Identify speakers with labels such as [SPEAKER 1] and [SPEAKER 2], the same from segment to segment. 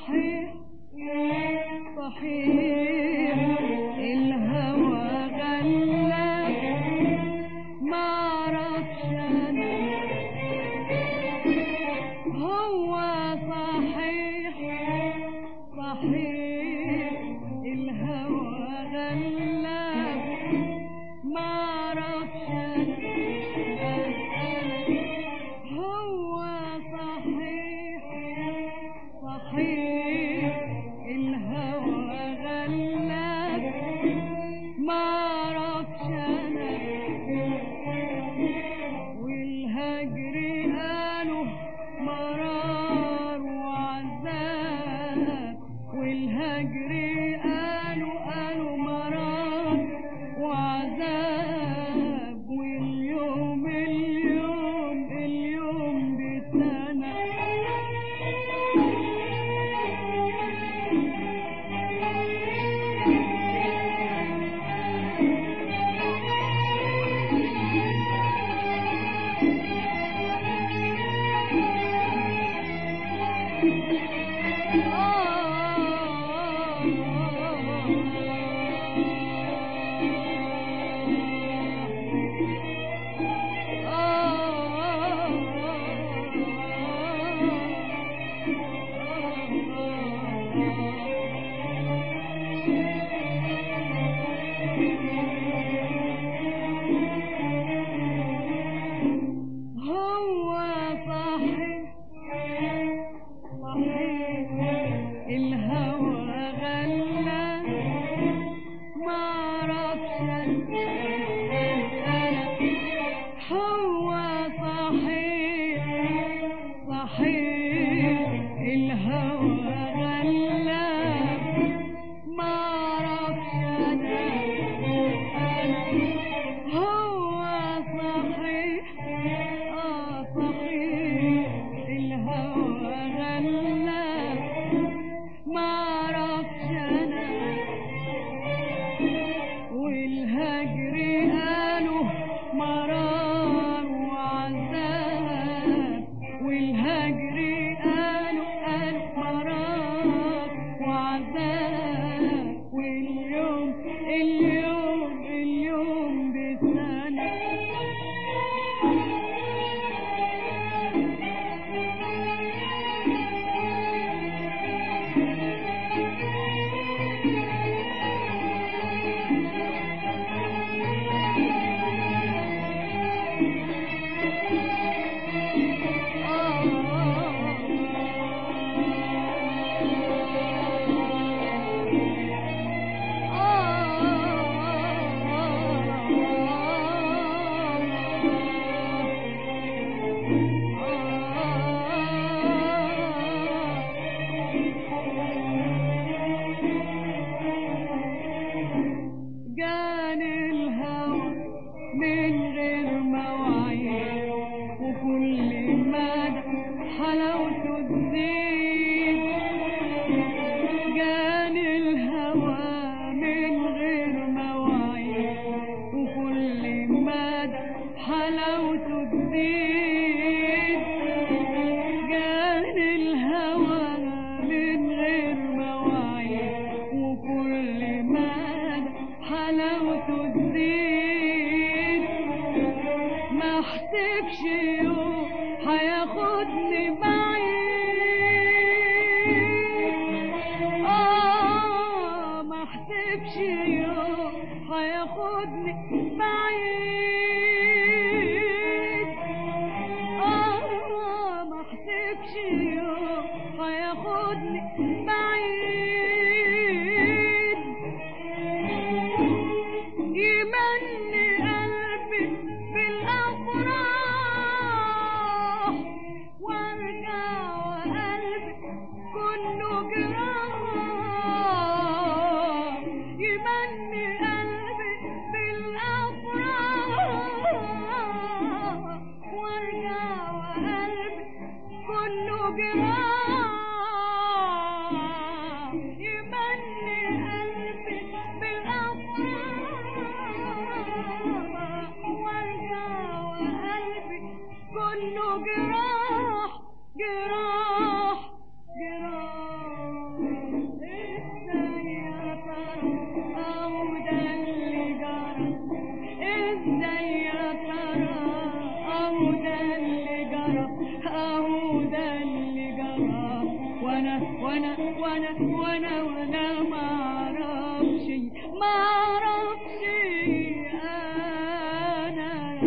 [SPEAKER 1] صحيح صحيح الهوى غلاب معرفش انا هو صحيح صحيح الهوى غلاب معرفش انا هو صحيح صحيح الهوى غلاب معرفش انا والهجر قالوا مرار وعذاب والهجر قالوا قالوا مرار وعذاب واليوم اليوم اليوم بسنة هو صحيح صحيح الهوى غلى معرفش أنا هو صحيح صحيح الهوى غلى معرفش أنا هو صحيح آه صحيح الهوى غلى معرفش أنا والهجر قالوا مرار وعذاب والهجر قالوا قالوا مرار وعذاب واليوم اليوم اليوم بسنة جاني الهوى من غير مواعيد وكل مدى حلاوته تزيد جاني الهوى من غير مواعيد وكل مدى حلاوته تزيد جاني الهوى من غير مواعيد وكل مدى حلاوته تزيد ما احسبش يوم هياخدني بعيد اه ما احسبش يوم هياخدني بعيد اه ما احسبش يوم هياخدني بعيد يمني قلبي بالأفراح وارجع وقلبي كله جراح يمني قلبي بالأفراح وارجع وقلبي كله جراح يمني قلبي بالأفراح وارجع وقلبي كله جراح جراح جراح وانا وانا وانا وانا ما اعرفش ما اعرفش انا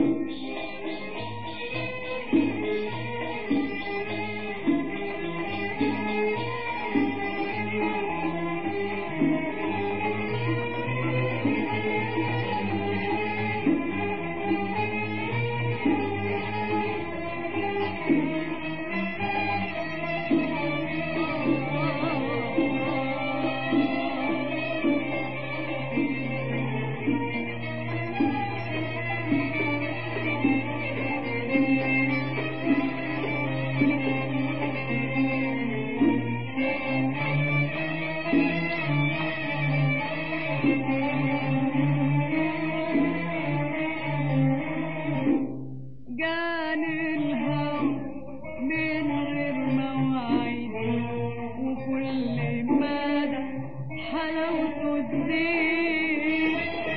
[SPEAKER 1] جاني الهوى من غير مواعيد وكل مدى حلاوته تزيد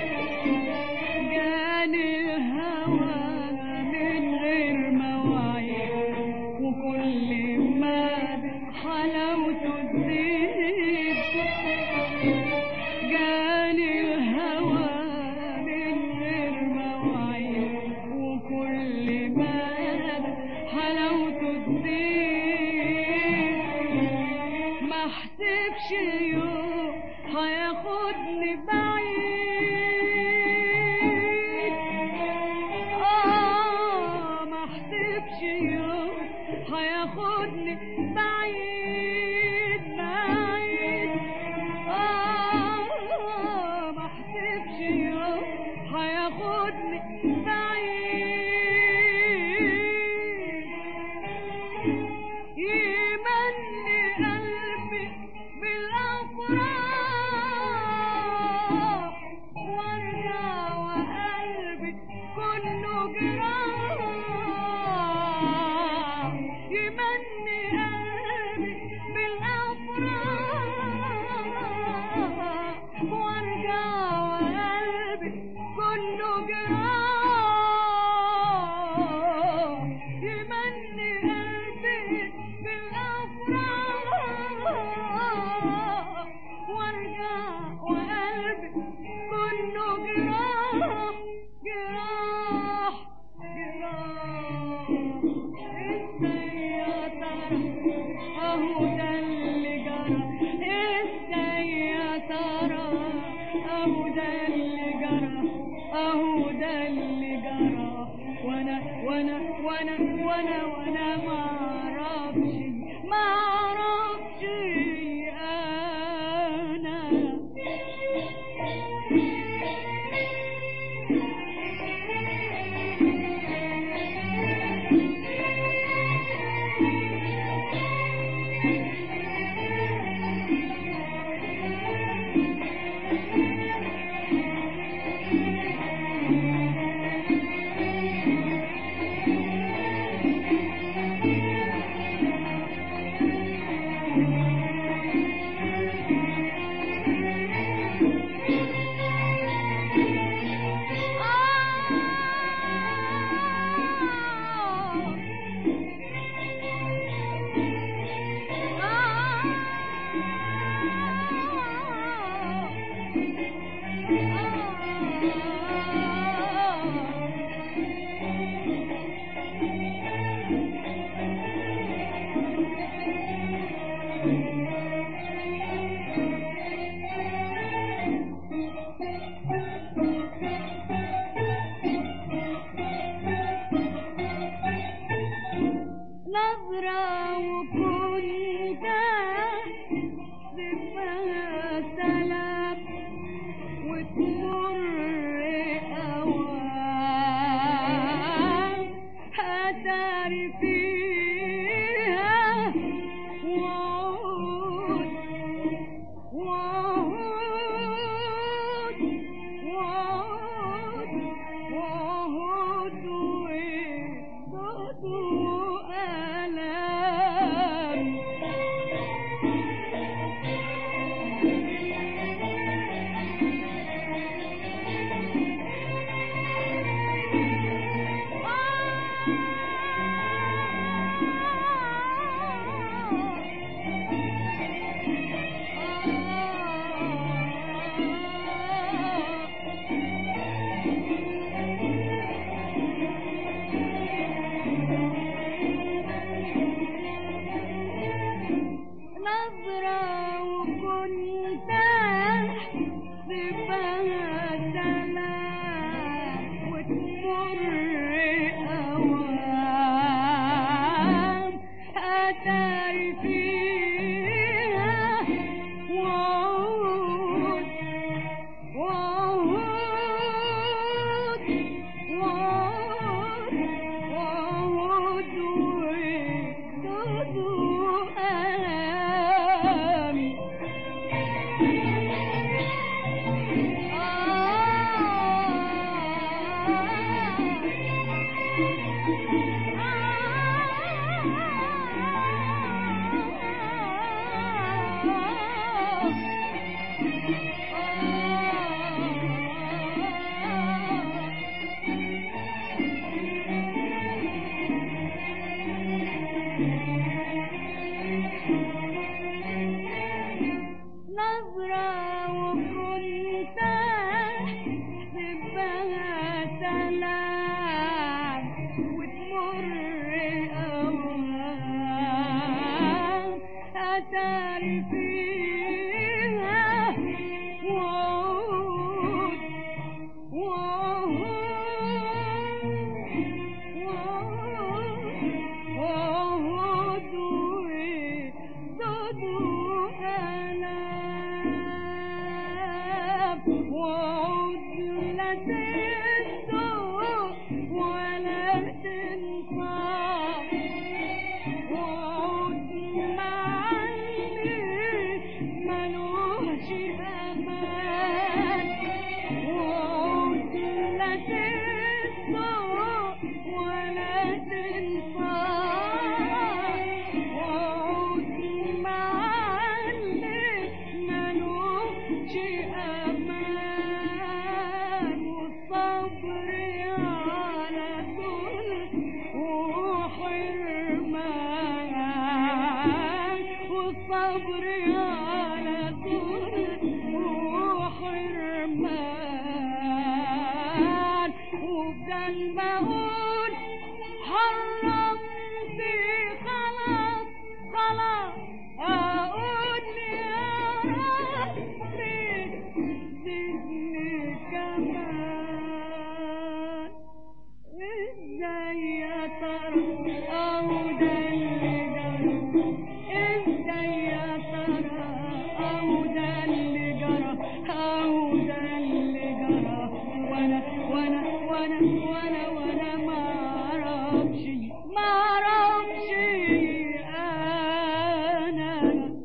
[SPEAKER 1] جاني الهوى من غير مواعيد وكل مدى حلاوته تزيد جاني الهوى من غير مواعيد وكل مدى حلاوته تزيد ما احسبش يوم هياخدني بعيد اه ما احسبش يوم هياخدني بعيد بعيد اه ما احسبش يوم هياخدني بعيد يمني قلبي بالأفراح وارجع وقلبي كله جراح يمني قلبي بالأفراح وارجع وقلبي كله جراح يمني قلبي بالأفراح وارجع وقلبي كله جراح جراح جراح ازاي يا ترى اهو ده اللي جرى ازاي يا ترى اهو ده اللي جرى اهو ده اللي جرى وانا وانا وانا وانا وانا ما اعرفش ما اعرفش انا نظرة وكنت سبها سلام وتمر أوام هتعرف فيها وعود وعود وعود وعود وصدق وألام نظرة وكنت أحسبها سلام وتمر أوهام أتاري فيها وعود وعود وصد وألام وعود لا تسوق ولا تنصاب وعود معني ملوش أمان وعود لا تسوق ولا تنصاب وعود معني ملوش أمان والصبر على كل وحرمان والصبر على كل وحرمان وبدل ما اقول حرمت خلاص خلاص اقول يا ربي زدني كمان ازاي يا ترى او ده اللي جرى ازاي يا ترى او ده اللي جرى او ده اللي جرى وانا وانا وانا وانا وانا ما اعرفش ما اعرفش انا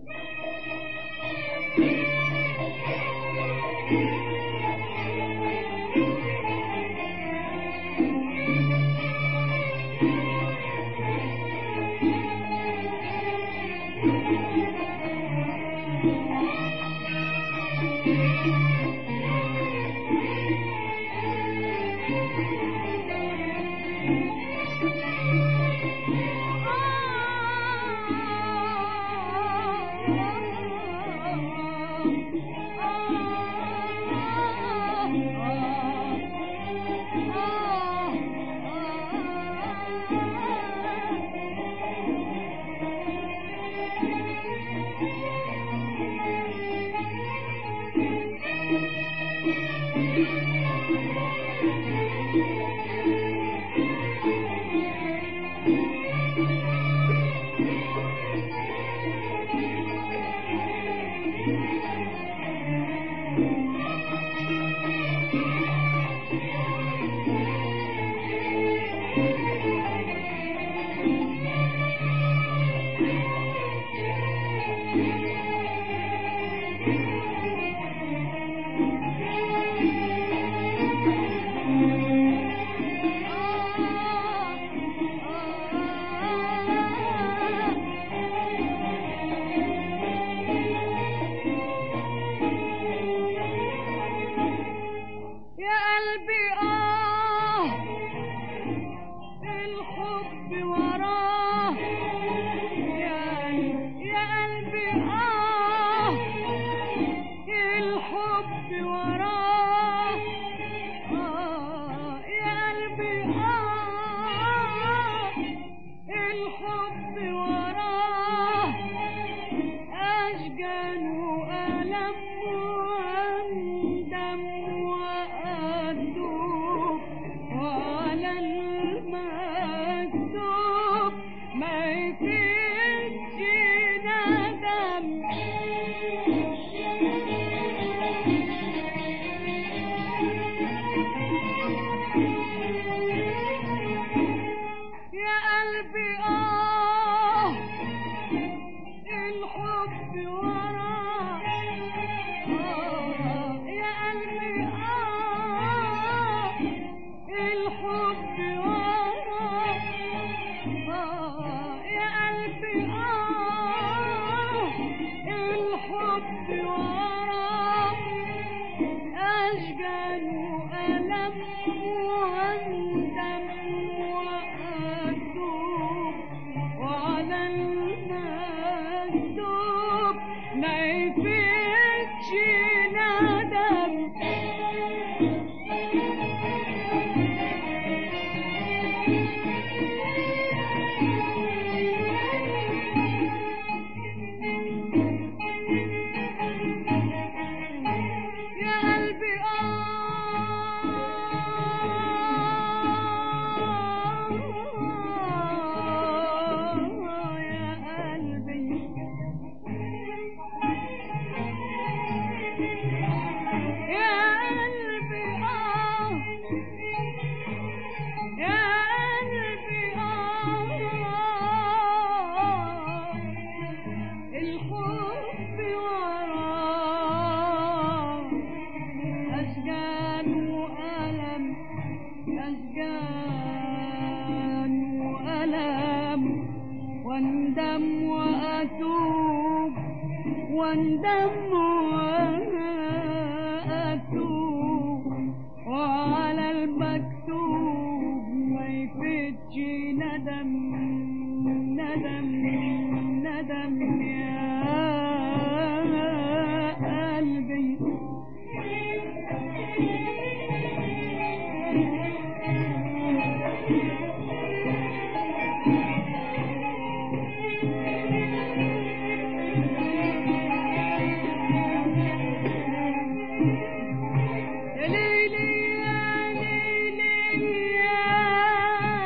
[SPEAKER 1] يا قلبي آه الحب وراه يا واندم واتوب واندم واتوب وعلى المكتوب ما يفتش ندم ندم ندم يا قلبي ليلي يا ليلي يا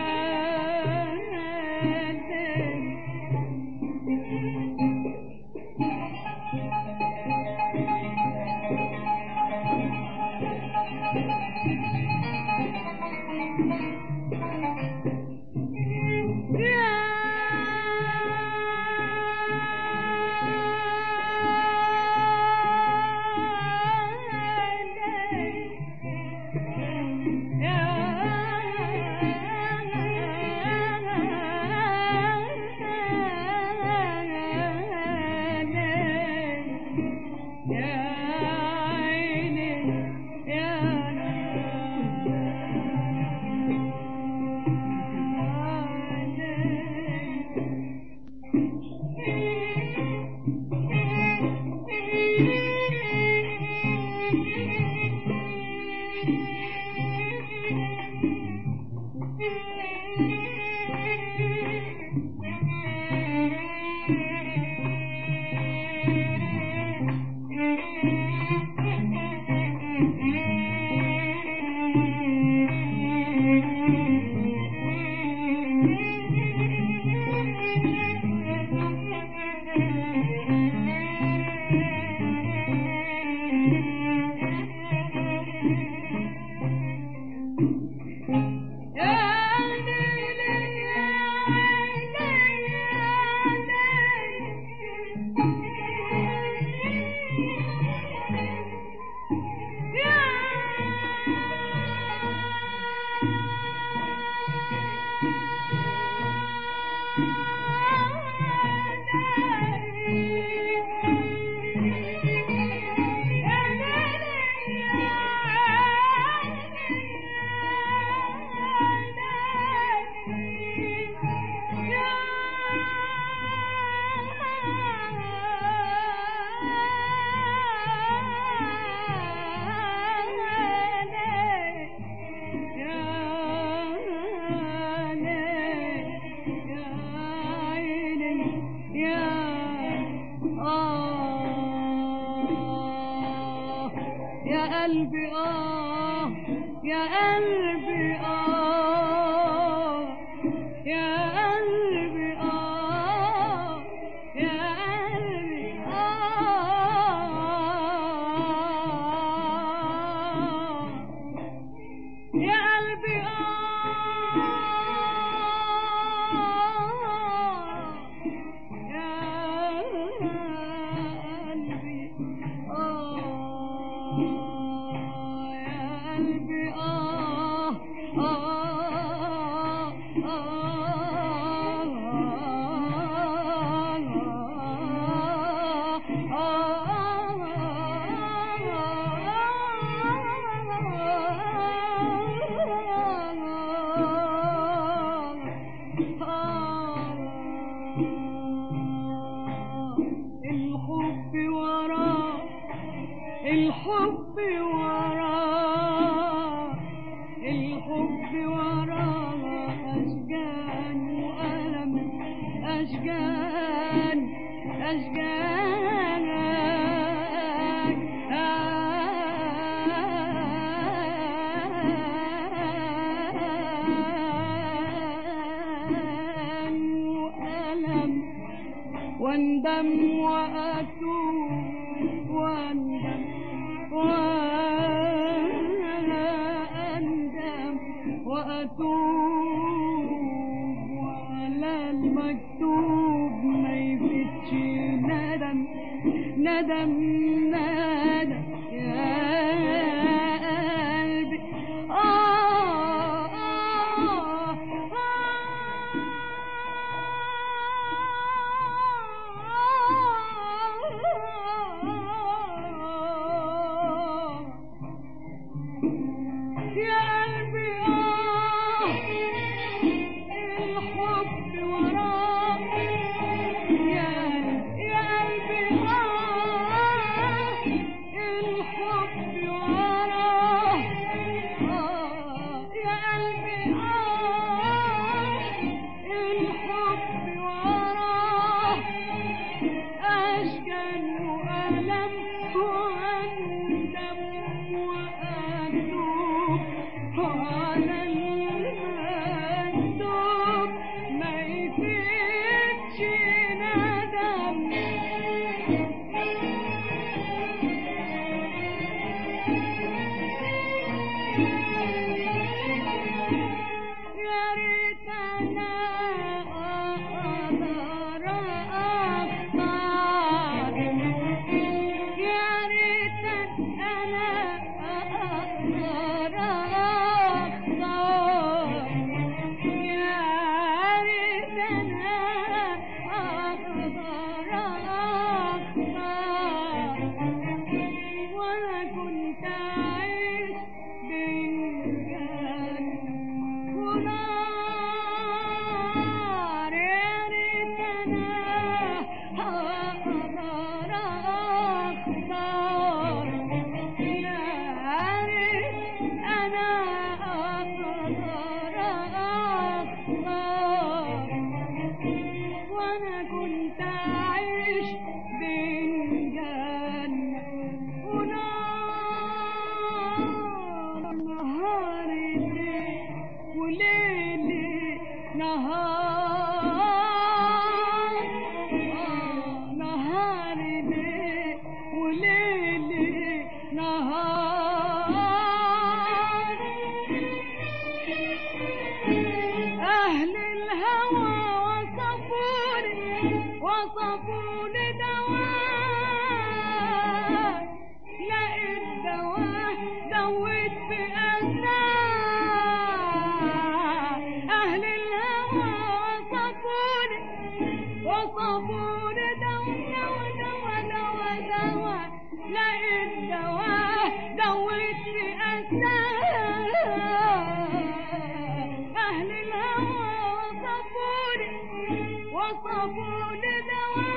[SPEAKER 1] يا قلبي آه يا قلبي آه يا قلبي آه يا قلبي آه يا قلبي آه يا قلبي آه يا قلبي آه آه الحب وراه الحب وراه الحب وراه أشجان وألم أشجان أشجان وألم واندم وأتوب واندم واندم وأتوب وعلى المكتوب ما يفتش ندم ندم ندم يا قلبي آه آه وصفوا لدواء لقيت دواء دوت في أساء أهل الهوى وصفوا لي وصفوا لدواء دواء دواء دواء لقيت دواء دوت في أساء أهل الهوى وصفوا لي وصفوا لدواء